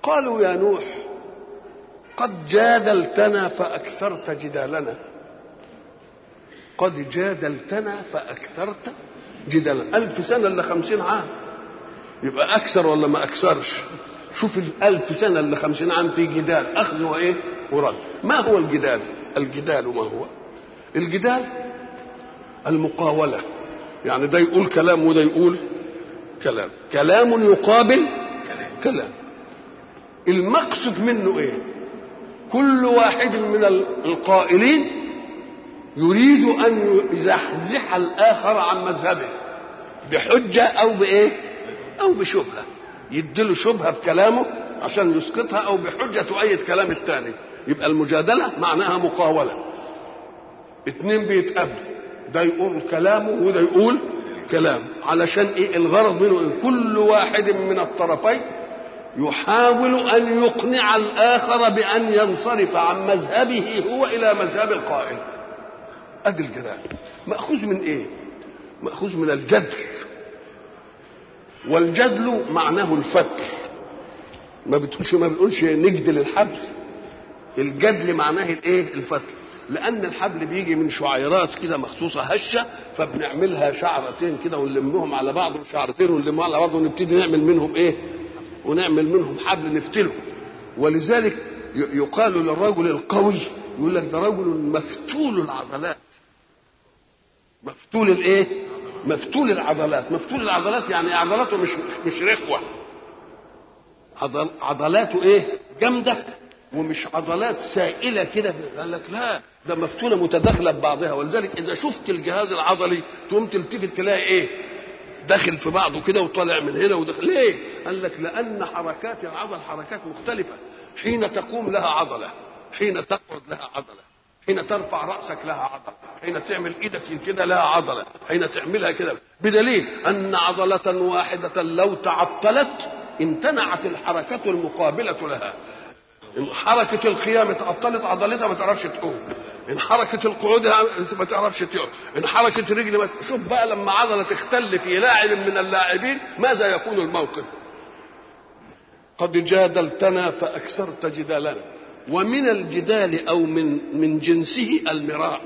قالوا يا نوح قد جادلتنا فأكثرت جدالنا قد جادلتنا فأكثرت جدالنا ألف سنة إلا خمسين عام يبقى أكثر ولا ما أكثرش شوف الألف سنة إلا خمسين عام في جدال أخذ وإيه ورد ما هو الجدال الجدال ما هو الجدال المقاولة يعني ده يقول كلام وده يقول كلام كلام يقابل كلام المقصد منه ايه كل واحد من القائلين يريد ان يزحزح الاخر عن مذهبه بحجه او بايه او بشبهه يديله شبهه في كلامه عشان يسقطها او بحجه تؤيد كلام الثاني يبقى المجادله معناها مقاوله اتنين بيتقابلوا ده يقول كلامه وده يقول كلام علشان ايه الغرض منه إيه؟ كل واحد من الطرفين يحاول ان يقنع الاخر بان ينصرف عن مذهبه هو الى مذهب القائل ادي الجدال ماخوذ من ايه ماخوذ من الجدل والجدل معناه الفتل ما بتقولش ما بنقولش نجدل الحبل الجدل معناه الايه الفتل لان الحبل بيجي من شعيرات كده مخصوصه هشه فبنعملها شعرتين كده ونلمهم على بعض وشعرتين ونلمهم على بعض ونبتدي نعمل منهم ايه ونعمل منهم حبل نفتله ولذلك يقال للرجل القوي يقول لك ده رجل مفتول العضلات مفتول الايه مفتول العضلات مفتول العضلات يعني عضلاته مش مش رخوه عضل عضلاته ايه جامده ومش عضلات سائله كده قال لك لا ده مفتوله متداخله ببعضها ولذلك اذا شفت الجهاز العضلي تقوم تلتفت تلاقي ايه داخل في بعضه كده وطالع من هنا وداخل ليه قال لك لان حركات العضل حركات مختلفه حين تقوم لها عضله حين تقعد لها عضله حين ترفع راسك لها عضله حين تعمل ايدك كده لها عضله حين تعملها كده بدليل ان عضله واحده لو تعطلت امتنعت الحركه المقابله لها ان حركه القيام اتعطلت عضلتها ما تعرفش تقوم ان حركه القعود ما تعرفش تقعد ان حركه الرجل ما شوف بقى لما عضله تختل في لاعب من اللاعبين ماذا يكون الموقف قد جادلتنا فاكثرت جدالنا ومن الجدال او من من جنسه المراء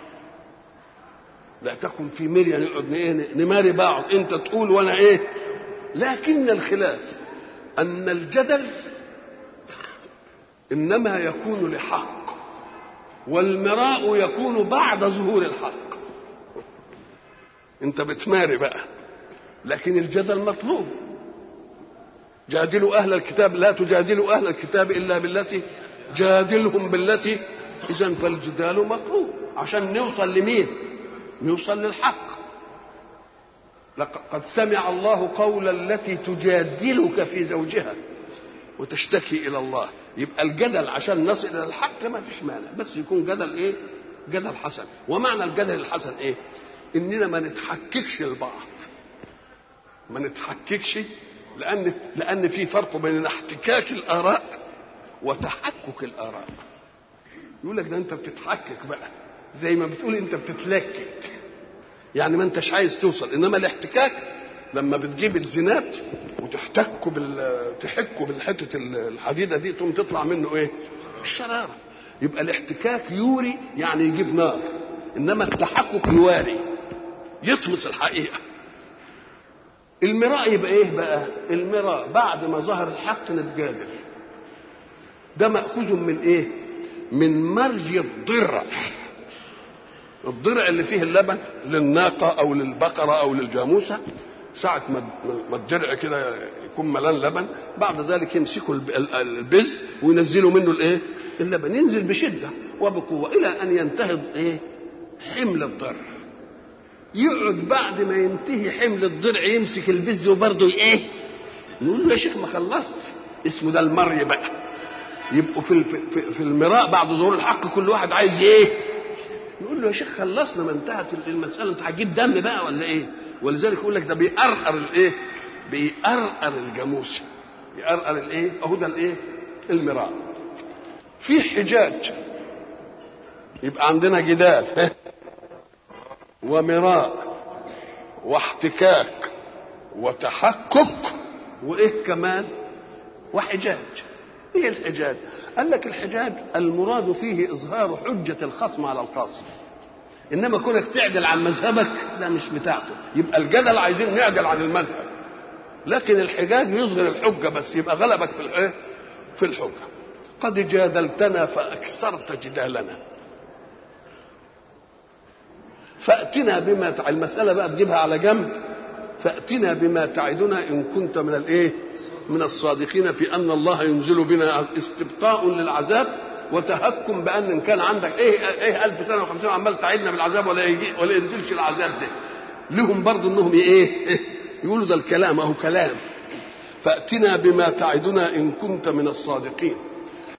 لا تكن في مريا نقعد ايه نماري بعض انت تقول وانا ايه لكن الخلاف ان الجدل انما يكون لحق والمراء يكون بعد ظهور الحق انت بتماري بقى لكن الجدل مطلوب جادلوا اهل الكتاب لا تجادلوا اهل الكتاب الا بالتي جادلهم بالتي اذا فالجدال مطلوب عشان نوصل لمين نوصل للحق لقد سمع الله قول التي تجادلك في زوجها وتشتكي الى الله يبقى الجدل عشان نصل الى الحق ما فيش مانع بس يكون جدل ايه جدل حسن ومعنى الجدل الحسن ايه اننا ما نتحككش لبعض ما نتحككش لان لان في فرق بين احتكاك الاراء وتحكك الاراء يقول لك ده انت بتتحكك بقى زي ما بتقول انت بتتلكك يعني ما انتش عايز توصل انما الاحتكاك لما بتجيب الزنات وتحتكوا بال تحكوا بالحته الحديده دي تقوم تطلع منه ايه؟ الشراره يبقى الاحتكاك يوري يعني يجيب نار انما التحكك يواري يطمس الحقيقه المراء يبقى ايه بقى؟ المراء بعد ما ظهر الحق نتجادل ده مأخوذ من ايه؟ من مرج الضرع الضرع اللي فيه اللبن للناقة أو للبقرة أو للجاموسة ساعة ما الدرع كده يكون ملان لبن بعد ذلك يمسكوا البز وينزلوا منه الايه؟ اللبن ينزل بشدة وبقوة إلى أن ينتهي ايه؟ حمل الضرع يقعد بعد ما ينتهي حمل الضرع يمسك البز وبرضه ايه؟ نقول له يا شيخ ما خلصت اسمه ده المري بقى يبقوا في في, في المراء بعد ظهور الحق كل واحد عايز ايه؟ نقول له يا شيخ خلصنا ما انتهت المساله انت هتجيب دم بقى ولا ايه؟ ولذلك يقول لك ده بيقرقر الايه؟ بيقرقر الجاموس بيقرقر الايه؟ اهو ده الايه؟ المراء. في حجاج يبقى عندنا جدال ومراء واحتكاك وتحكك وايه كمان؟ وحجاج ايه الحجاج قال لك الحجاج المراد فيه اظهار حجه الخصم على الخصم انما كونك تعدل عن مذهبك لا مش بتاعته يبقى الجدل عايزين نعدل عن المذهب لكن الحجاج يظهر الحجه بس يبقى غلبك في الايه في الحجه قد جادلتنا فاكثرت جدالنا فاتنا بما تع... المساله بقى تجيبها على جنب فاتنا بما تعدنا ان كنت من الايه من الصادقين في ان الله ينزل بنا استبقاء للعذاب وتهكم بان ان كان عندك ايه ايه 1000 سنه و50 عمال تعيدنا بالعذاب ولا يجي ولا ينزلش العذاب ده لهم برضه انهم ايه يقولوا ده الكلام اهو كلام فاتنا بما تعدنا ان كنت من الصادقين